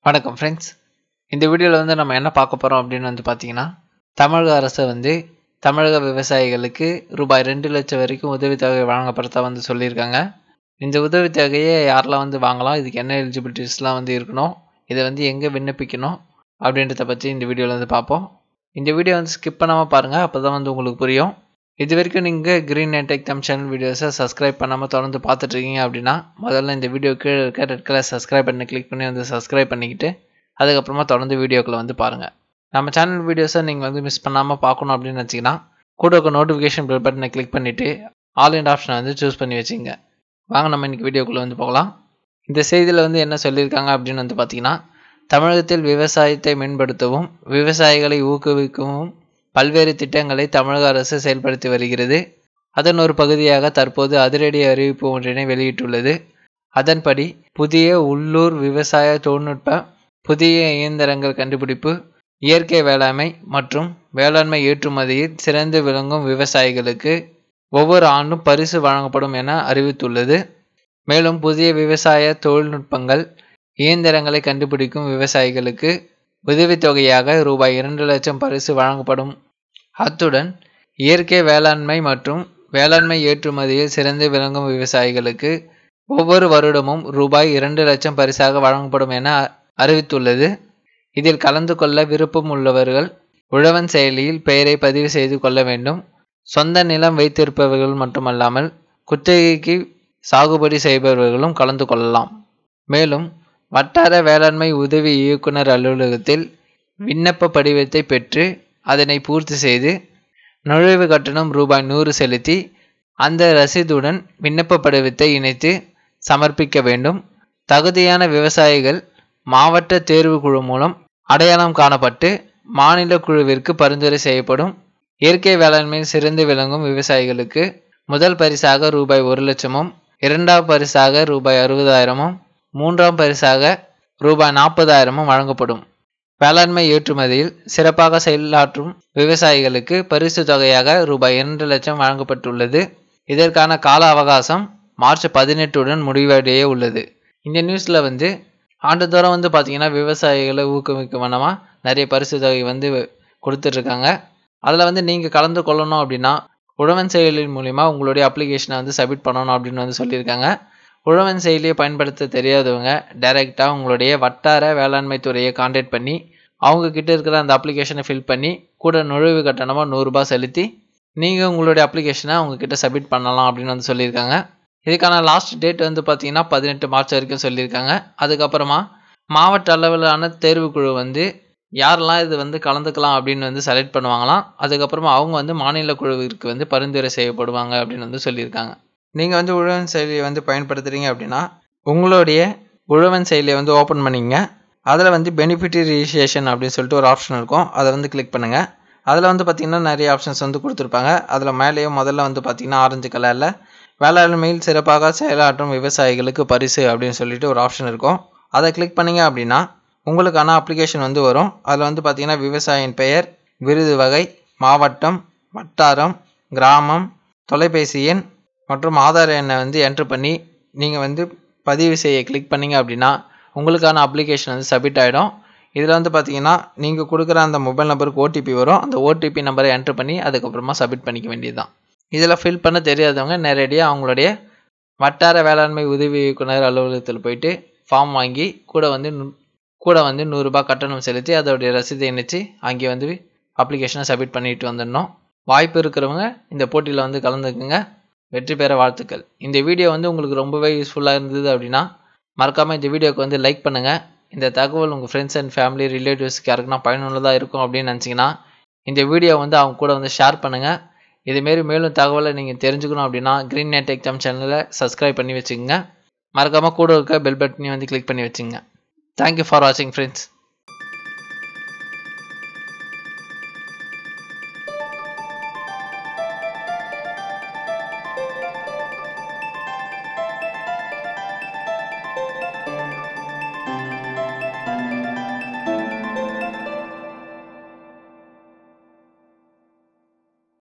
வணக்கம் ஃப்ரெண்ட்ஸ் இந்த வீடியோவில் வந்து நம்ம என்ன பார்க்க போகிறோம் அப்படின்னு வந்து பார்த்தீங்கன்னா தமிழக அரசு வந்து தமிழக விவசாயிகளுக்கு ரூபாய் ரெண்டு லட்சம் வரைக்கும் உதவித்தொகை வழங்கப்படுறதா வந்து சொல்லியிருக்காங்க இந்த உதவித்தொகையை யாரெல்லாம் வந்து வாங்கலாம் இதுக்கு என்ன எலிஜிபிலிட்டிஸ்லாம் வந்து இருக்கணும் இதை வந்து எங்கே விண்ணப்பிக்கணும் அப்படின்றத பற்றி இந்த வீடியோவில் வந்து பார்ப்போம் இந்த வீடியோ வந்து ஸ்கிப் பண்ணாமல் பாருங்கள் அப்போ தான் வந்து உங்களுக்கு புரியும் இது வரைக்கும் நீங்கள் க்ரீன் நெட் தம் சேனல் வீடியோஸை சப்ஸ்கிரைப் பண்ணாமல் தொடர்ந்து பார்த்துட்ருக்கீங்க அப்படின்னா முதல்ல இந்த வீடியோ கீழே இருக்க ரெட் கலர் சப்ஸ்கிரைப் பண்ணி கிளிக் பண்ணி வந்து சப்ஸ்கிரைப் பண்ணிக்கிட்டு அதுக்கப்புறமா தொடர்ந்து வீடியோக்களை வந்து பாருங்கள் நம்ம சேனல் வீடியோஸை நீங்கள் வந்து மிஸ் பண்ணாமல் பார்க்கணும் அப்படின்னு வச்சிங்கன்னா கூட இருக்க நோட்டிஃபிகேஷன் பெல் பட்டனை கிளிக் பண்ணிவிட்டு ஆல் இண்ட் ஆப்ஷனை வந்து சூஸ் பண்ணி வச்சுங்க வாங்க நம்ம இன்றைக்கி வீடியோக்குள்ளே வந்து போகலாம் இந்த செய்தியில் வந்து என்ன சொல்லியிருக்காங்க அப்படின்னு வந்து பார்த்தீங்கன்னா தமிழகத்தில் விவசாயத்தை மேம்படுத்தவும் விவசாயிகளை ஊக்குவிக்கவும் பல்வேறு திட்டங்களை தமிழக அரசு செயல்படுத்தி வருகிறது அதன் ஒரு பகுதியாக தற்போது அதிரடி அறிவிப்பு ஒன்றினை வெளியிட்டுள்ளது அதன்படி புதிய உள்ளூர் விவசாய தொழில்நுட்ப புதிய இயந்திரங்கள் கண்டுபிடிப்பு இயற்கை வேளாண்மை மற்றும் வேளாண்மை ஏற்றுமதியில் சிறந்து விளங்கும் விவசாயிகளுக்கு ஒவ்வொரு ஆண்டும் பரிசு வழங்கப்படும் என அறிவித்துள்ளது மேலும் புதிய விவசாய தொழில்நுட்பங்கள் இயந்திரங்களை கண்டுபிடிக்கும் விவசாயிகளுக்கு உதவித்தொகையாக ரூபாய் இரண்டு லட்சம் பரிசு வழங்கப்படும் அத்துடன் இயற்கை வேளாண்மை மற்றும் வேளாண்மை ஏற்றுமதியில் சிறந்து விளங்கும் விவசாயிகளுக்கு ஒவ்வொரு வருடமும் ரூபாய் இரண்டு லட்சம் பரிசாக வழங்கப்படும் என அறிவித்துள்ளது இதில் கலந்து கொள்ள விருப்பம் உள்ளவர்கள் உழவன் செயலியில் பெயரை பதிவு செய்து கொள்ள வேண்டும் சொந்த நிலம் வைத்திருப்பவர்கள் மட்டுமல்லாமல் குத்தகைக்கு சாகுபடி செய்பவர்களும் கலந்து கொள்ளலாம் மேலும் வட்டார வேளாண்மை உதவி இயக்குனர் அலுவலகத்தில் விண்ணப்ப படிவத்தை பெற்று அதனை பூர்த்தி செய்து நுழைவு கட்டணம் ரூபாய் நூறு செலுத்தி அந்த ரசீதுடன் விண்ணப்ப படிவத்தை இணைத்து சமர்ப்பிக்க வேண்டும் தகுதியான விவசாயிகள் மாவட்ட தேர்வு குழு மூலம் அடையாளம் காணப்பட்டு மாநில குழுவிற்கு பரிந்துரை செய்யப்படும் இயற்கை வேளாண்மையில் சிறந்து விளங்கும் விவசாயிகளுக்கு முதல் பரிசாக ரூபாய் ஒரு லட்சமும் இரண்டாம் பரிசாக ரூபாய் அறுபதாயிரமும் மூன்றாம் பரிசாக ரூபாய் நாற்பதாயிரமும் வழங்கப்படும் வேளாண்மை ஏற்றுமதியில் சிறப்பாக செயலாற்றும் விவசாயிகளுக்கு பரிசு தொகையாக ரூபாய் இரண்டு லட்சம் வழங்கப்பட்டுள்ளது இதற்கான கால அவகாசம் மார்ச் பதினெட்டுடன் முடிவடைய உள்ளது இந்த நியூஸில் வந்து ஆண்டுதோறும் வந்து பார்த்திங்கன்னா விவசாயிகளை ஊக்குவிக்கும் வண்ணமாக நிறைய பரிசு தொகை வந்து கொடுத்துட்ருக்காங்க அதில் வந்து நீங்கள் கலந்து கொள்ளணும் அப்படின்னா உழவன் செயலின் மூலிமா உங்களுடைய அப்ளிகேஷனை வந்து சப்மிட் பண்ணணும் அப்படின்னு வந்து சொல்லியிருக்காங்க உழவன் செயலியை பயன்படுத்த தெரியாதவங்க டைரெக்டாக உங்களுடைய வட்டார வேளாண்மை துறையை காண்டாக்ட் பண்ணி அவங்க கிட்ட இருக்கிற அந்த அப்ளிகேஷனை ஃபில் பண்ணி கூட நுழைவு கட்டணமாக நூறுரூபா செலுத்தி நீங்கள் உங்களுடைய அப்ளிகேஷனை அவங்கக்கிட்ட சப்மிட் பண்ணலாம் அப்படின்னு வந்து சொல்லியிருக்காங்க இதுக்கான லாஸ்ட் டேட் வந்து பார்த்தீங்கன்னா பதினெட்டு மார்ச் வரைக்கும் சொல்லியிருக்காங்க அதுக்கப்புறமா மாவட்ட அளவிலான தேர்வுக்குழு வந்து யாரெல்லாம் இது வந்து கலந்துக்கலாம் அப்படின்னு வந்து செலக்ட் பண்ணுவாங்களாம் அதுக்கப்புறமா அவங்க வந்து மாநில குழுவிற்கு வந்து பரிந்துரை செய்யப்படுவாங்க அப்படின்னு வந்து சொல்லியிருக்காங்க நீங்கள் வந்து உழவன் செயலியை வந்து பயன்படுத்துகிறீங்க அப்படின்னா உங்களுடைய உழவன் செயலியை வந்து ஓப்பன் பண்ணிங்க அதில் வந்து பெனிஃபிட் ரிஜிஸ்ட்ரேஷன் அப்படின்னு சொல்லிட்டு ஒரு ஆப்ஷன் இருக்கும் அதை வந்து கிளிக் பண்ணுங்கள் அதில் வந்து பார்த்திங்கன்னா நிறைய ஆப்ஷன்ஸ் வந்து கொடுத்துருப்பாங்க அதில் மேலேயே முதல்ல வந்து பார்த்திங்கன்னா ஆரஞ்சு கலரில் வேளாண்மையில் சிறப்பாக செயலாற்றும் விவசாயிகளுக்கு பரிசு அப்படின்னு சொல்லிட்டு ஒரு ஆப்ஷன் இருக்கும் அதை கிளிக் பண்ணிங்க அப்படின்னா உங்களுக்கான அப்ளிகேஷன் வந்து வரும் அதில் வந்து பார்த்திங்கன்னா விவசாயியின் பெயர் விருது வகை மாவட்டம் வட்டாரம் கிராமம் தொலைபேசி எண் மற்றும் ஆதார் எண்ணை வந்து என்ட்ரு பண்ணி நீங்கள் வந்து பதிவு செய்ய கிளிக் பண்ணிங்க அப்படின்னா உங்களுக்கான அப்ளிகேஷன் வந்து சப்மிட் ஆகிடும் இதில் வந்து பார்த்தீங்கன்னா நீங்கள் கொடுக்குற அந்த மொபைல் நம்பருக்கு ஓடிபி வரும் அந்த ஓடிபி நம்பரை என்ட்ரு பண்ணி அதுக்கப்புறமா சப்மிட் பண்ணிக்க வேண்டியது தான் இதில் ஃபில் பண்ண தெரியாதவங்க நேரடியாக அவங்களுடைய வட்டார வேளாண்மை உதவி இயக்குனர் அலுவலகத்தில் போயிட்டு ஃபார்ம் வாங்கி கூட வந்து கூட வந்து நூறுரூபா கட்டணம் செலுத்தி அதோடைய ரசீதை இணைச்சி அங்கே வந்து அப்ளிகேஷனை சப்மிட் பண்ணிட்டு வந்துடணும் வாய்ப்பு இருக்கிறவங்க இந்த போட்டியில் வந்து கலந்துக்குங்க வெற்றி பெற வாழ்த்துக்கள் இந்த வீடியோ வந்து உங்களுக்கு ரொம்பவே யூஸ்ஃபுல்லாக இருந்தது அப்படின்னா மறக்காமல் இந்த வீடியோக்கு வந்து லைக் பண்ணுங்கள் இந்த தகவல் உங்கள் ஃப்ரெண்ட்ஸ் அண்ட் ஃபேமிலி ரிலேட்டிவ்ஸ்க்கு யாருக்குன்னா பயனுள்ளதாக இருக்கும் அப்படின்னு நினச்சிங்கன்னா இந்த வீடியோ வந்து அவங்க கூட வந்து ஷேர் பண்ணுங்கள் இதுமாரி மேலும் தகவலை நீங்கள் தெரிஞ்சுக்கணும் அப்படின்னா க்ரீன் நெட் எக்ஸாம் சேனலை சப்ஸ்கிரைப் பண்ணி வச்சுக்கோங்க மறக்காமல் கூட இருக்க பெல் பட்டனையும் வந்து கிளிக் பண்ணி வச்சுங்க தேங்க்யூ ஃபார் வாட்சிங் ஃப்ரெண்ட்ஸ்